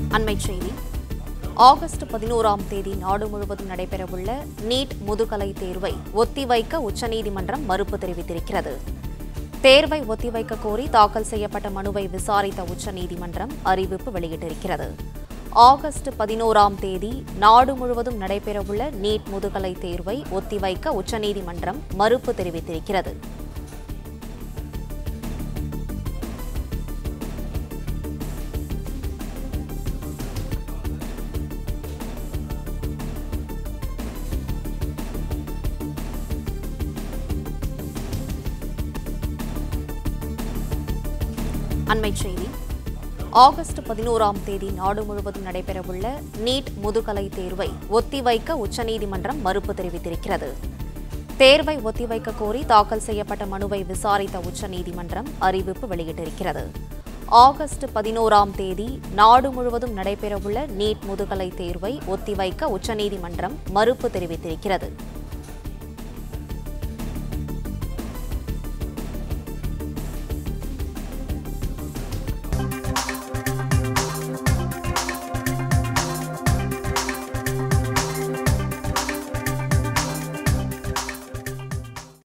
அண்மைச் செய்தி ஆகஸ்ட் பதினோராம் தேதி நாடு முழுவதும் நடைபெறவுள்ள நீட் முதுகலை தேர்வை ஒத்திவைக்க உச்சநீதிமன்றம் மறுப்பு தெரிவித்திருக்கிறது தேர்வை ஒத்திவைக்க கோரி தாக்கல் செய்யப்பட்ட மனுவை விசாரித்த உச்சநீதிமன்றம் அறிவிப்பு வெளியிட்டிருக்கிறது ஆகஸ்ட் பதினோராம் தேதி நாடு முழுவதும் நடைபெறவுள்ள நீட் முதுகலை தேர்வை ஒத்திவைக்க உச்சநீதிமன்றம் மறுப்பு தெரிவித்திருக்கிறது அண்மைச் செய்தி ஆகஸ்ட் பதினோராம் தேதி நாடு முழுவதும் நடைபெறவுள்ள நீட் முதுகலை தேர்வை ஒத்திவைக்க உச்சநீதிமன்றம் மறுப்பு தெரிவித்திருக்கிறது தேர்வை ஒத்திவைக்க கோரி தாக்கல் செய்யப்பட்ட மனுவை விசாரித்த உச்சநீதிமன்றம் அறிவிப்பு வெளியிட்டிருக்கிறது ஆகஸ்ட் பதினோராம் தேதி நாடு முழுவதும் நடைபெறவுள்ள நீட் முதுகலை தேர்வை ஒத்திவைக்க உச்சநீதிமன்றம் மறுப்பு தெரிவித்திருக்கிறது